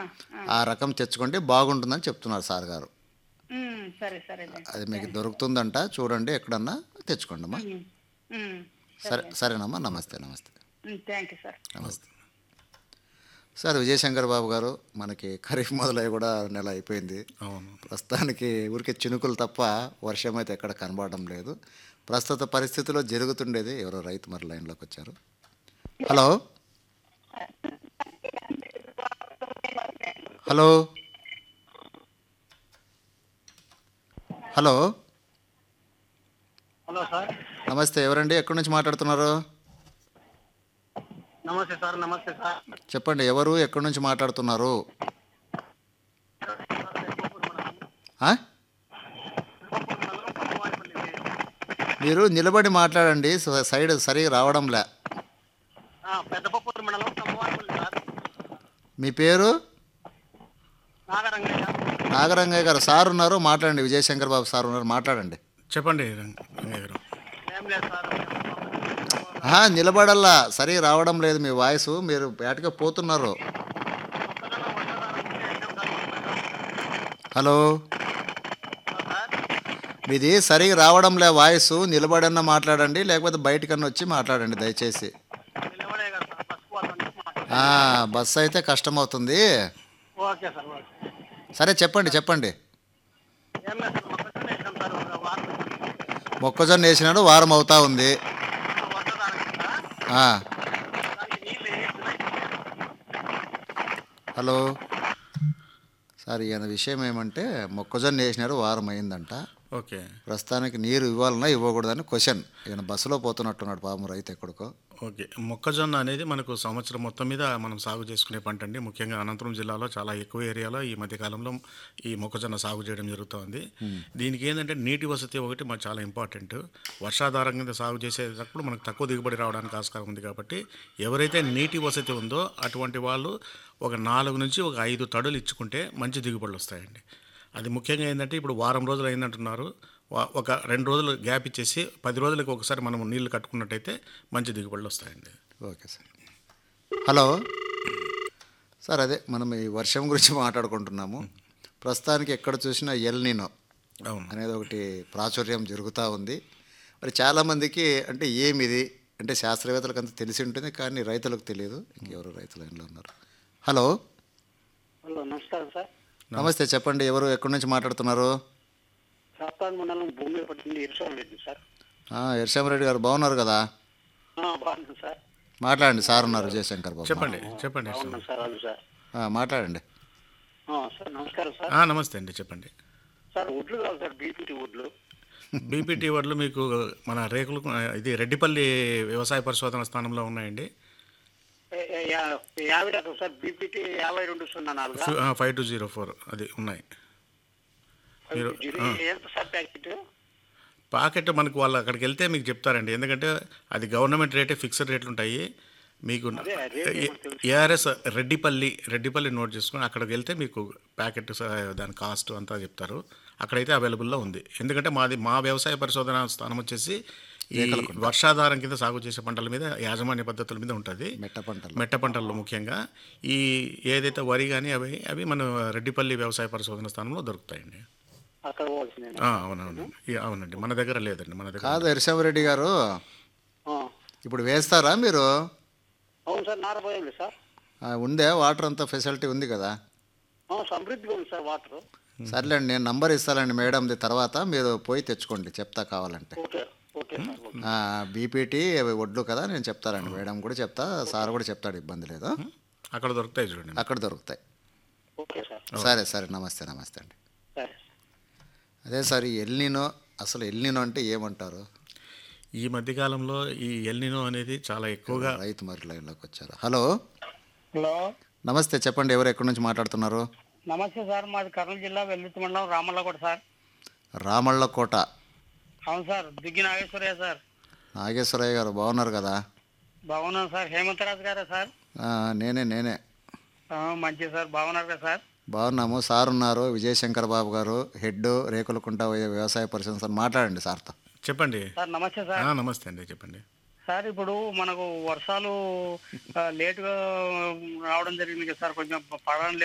ఆ. ఆ రకం తెచ్చుకోండి బాగుంటుందని చెప్తున్నారు సార్ గారు ఉమ్, సరే సరే అది మీకు దొరుకుతుందంట చూడండి ఎక్కడన్నా తెచ్చుకోండి అమ్మా సరే సరేనమ్మా నమస్తే నమస్తే థ్యాంక్ యూ సార్ నమస్తే సార్ విజయశంకర్ బాబు గారు మనకి ఖరీఫ్ మొదలై కూడా నెల అయిపోయింది అవును ప్రస్తుతానికి ఊరికే చినుకులు తప్ప వర్షం అయితే ఎక్కడ కనబడడం లేదు ప్రస్తుత పరిస్థితిలో జరుగుతుండేది ఎవరో రైతు మరి లైన్లోకి వచ్చారు hello hello hello hello sir నమస్తే ఎవరండి ఎక్కడి నుంచి మాట్లాడుతున్నారు నమస్తే సార్ నమస్తే సార్ చెప్పండి ఎవరు ఎక్కడి నుంచి మాట్లాడుతున్నారు ఆ? మీరు నిలబడి మాట్లాడండి స- సైడ్ సరిగా రావడంలే పెద్దపప్పూరు మండలం కమ్మవారిపల్లి సార్ మీ పేరు నాగరంగయ్య నాగరంగయ్య గారు సార్ ఉన్నారు మాట్లాడండి విజయశంకర్ బాబు సార్ ఉన్నారు మాట్లాడండి చెప్పండి రంగ- రంగయ్య గారు ఏం లేదు సార్ ఆహా, నిలబడల్లా సరిగా రావడం లేదు మీ వాయిస్ మీరు బయటకు పోతున్నారు హలో సార్ మీది సరిగా రావడం లే వాయిస్ నిలబడన్నా మాట్లాడండి లేకపోతే బయటకన్నా వచ్చి మాట్లాడండి దయచేసి నిలబడే కదా సార్ బస్ పోతాను ఆ, బస్సు అయితే కష్టమవుతుంది ఓకే సార్ ఓకే సరే చెప్పండి చెప్పండి ఏం లేదు సార్ మొక్కజొన్న వేసాం సార్ ఒక వారం మొక్కజొన్న వేసినాడు వారం అవుతా ఉంది వర్షాధారం కింద ఆ, దానికి నీళ్ళు వేస్తున్నాయి హలో సార్ ఈయన విషయం ఏమంటే మొక్కజొన్న వేసినారు వారం అయిందంట ఓకే ప్రస్తుతానికి నీరు ఇవ్వాలన్నా ఇవ్వకూడదని క్వశ్చన్ ఈయన బస్సులో పోతున్నట్టున్నాడు పాపం రైతు ఎక్కడికో ఓకే మొక్కజొన్న అనేది మనకు సంవత్సరం మొత్తం మీద మనం సాగు చేసుకునే పంట అండి ముఖ్యంగా అనంతపురం జిల్లాలో చాలా ఎక్కువ ఏరియాలో ఈ మధ్యకాలంలో ఈ మొక్కజొన్న సాగు చేయడం జరుగుతుంది దీనికి ఏంటంటే నీటి వసతి ఒకటి మనకు చాలా ఇంపార్టెంట్ వర్షాధారం కింద సాగు చేసేటప్పుడు మనకు తక్కువ దిగుబడి రావడానికి ఆస్కారం ఉంది కాబట్టి ఎవరైతే నీటి వసతి ఉందో అటువంటి వాళ్ళు ఒక నాలుగు నుంచి ఒక ఐదు తడులు ఇచ్చుకుంటే మంచి దిగుబడులు వస్తాయండి అది ముఖ్యంగా ఏంటంటే ఇప్పుడు వారం రోజులు అయిందంటున్నారు వా- ఒక రెండు రోజులు గ్యాప్ ఇచ్చేసి పది రోజులకు ఒకసారి మనం నీళ్లు కట్టుకున్నట్టయితే మంచి దిగుబడులు వస్తాయండి ఓకే సార్ హలో సార్ అదే మనం ఈ వర్షం గురించి మాట్లాడుకుంటున్నాము ప్రస్తుతానికి ఎక్కడ చూసినా ఎల్ నీనో అవును అనేది ఒకటి ప్రాచుర్యం జరుగుతూ ఉంది మరి చాలామందికి అంటే ఏమిది అంటే శాస్త్రవేత్తలకు అంత తెలిసి ఉంటుంది కానీ రైతులకు తెలియదు ఇంకెవరు రైతులు లైన్లో ఉన్నారు హలో హలో నమస్కారం సార్ నమస్తే చెప్పండి ఎవరు ఎక్కడి నుంచి మాట్లాడుతున్నారు సాప్తాన్ మండలం భూమి పట్టింది ఇరుసోం లేదు సార్ యర్షామరెడ్డి గారు బాగున్నారు కదా బాగున్నాను సార్ మాట్లాడండి సార్ ఉన్నారు జయశంకర్ బాబు చెప్పండి చెప్పండి బాగున్నాను సార్ అవును సార్ ఆ, మాట్లాడండి ఆ, సార్ నమస్కారం సార్ ఆ, నమస్తే అండి చెప్పండి సార్ వడ్లు కావాలి సార్ బీపీటీ వడ్లు బీపీటీ వడ్లు మీకు మన రేకులు ఇది రెడ్డిపల్లి వ్యవసాయ పరిశోధన స్థానంలో ఉన్నాయండి ఏ- ఏ- యా- యాభై రకం సార్ బీపీటీ యాభై రెండు సున్నా నాలుగు ఫైవ్ టూ జీరో ఫోర్ అది ఉన్నాయి మీరు ఆ. ఎంత సార్ ప్యాకెట్ పాకెట్ మనకు వాళ్ళు అక్కడికి వెళ్తే మీకు చెప్తారండి ఎందుకంటే అది గవర్నమెంట్ రేటే ఫిక్స్డ్ రేట్లు ఉంటాయి మీకు అదే, రేట్ ఏమో తెలుసు. ఏఆర్ఎస్ రెడ్డిపల్లి రెడ్డిపల్లి నోట్ చేసుకుని అక్కడికి వెళ్తే మీకు ప్యాకెట్ స- దాని కాస్ట్ అంతా చెప్తారు అక్కడైతే అవైలబుల్లో ఉంది ఎందుకంటే మాది మా వ్యవసాయ పరిశోధన స్థానం వచ్చేసి ఈ వర్షాధారం కింద సాగు చేసే పంటల మీద యాజమాన్య పద్ధతుల మీద ఉంటుంది మెట్ట పంటలు మెట్ట పంటల్లో ముఖ్యంగా ఈ ఏదైతే వరి కానీ అవి అవి మన రెడ్డిపల్లి వ్యవసాయ పరిశోధన స్థానంలో దొరుకుతాయండి అక్కడ పోవాల్సిందే ఆ, అవునవును ఈ- అవునండి మన దగ్గర లేదండి మన దగ్గర కాదు యర్షామరెడ్డి గారు ఆ. ఇప్పుడు వేస్తారా మీరు అవును సార్ నారపోయాలి సార్ ఆ, ఉందే వాటర్ అంతా ఫెసిలిటీ ఉంది కదా ఆ, సమృద్ధిగా ఉంది సార్ వాటర్ సర్లేండి నేను నంబర్ ఇస్తానండి మేడంది తర్వాత మీరు పోయి తెచ్చుకోండి చెప్తా కావాలంటే okay okay sir okay. B P T అవి వడ్లు కదా నేను చెప్తానండి మేడం కూడా చెప్తా సార్ కూడా చెప్తాడు ఇబ్బంది లేదు అక్కడ దొరుకుతాయి చూడండి అక్కడ దొరుకుతాయి ఓకే సార్ సరే సరే నమస్తే నమస్తే అండి సరే అదే సార్ ఈ ఎల్నినో అసలు ఎల్నినో అంటే ఏమంటారు ఈ మధ్యకాలంలో ఈ ఎల్నినో అనేది చాలా ఎక్కువగా రైతు మరి లైన్లోకి వచ్చారు హలో హలో నమస్తే చెప్పండి ఎవరు ఎక్కడి నుంచి మాట్లాడుతున్నారు నమస్తే సార్ మాది కర్నూలు జిల్లా వెల్లుత్తి మండలం రామల్లకోట సార్ రామళ్ళకోట అవును సార్ దిగ్గి నాగేశ్వరయ్య సార్ నాగేశ్వరయ్య గారు బాగున్నారు కదా బాగున్నాను సార్ హేమంతరాజు గారా సార్ ఆ, నేనే నేనే ఆ, మంచిది సార్ బాగున్నారు కదా సార్ బాగున్నాము సార్ ఉన్నారు విజయశంకర్ బాబు గారు హెడ్ రేకులకుంట వ్యవసాయ పరిశ్రమ సార్ మాట్లాడండి సార్తో చెప్పండి సార్ నమస్తే సార్ ఆ, నమస్తే అండి చెప్పండి సార్ ఇప్పుడు మనకు వర్షాలు ఆ, లేటుగా రావడం జరిగింది కదా సార్ కొంచెం పడడం లేదు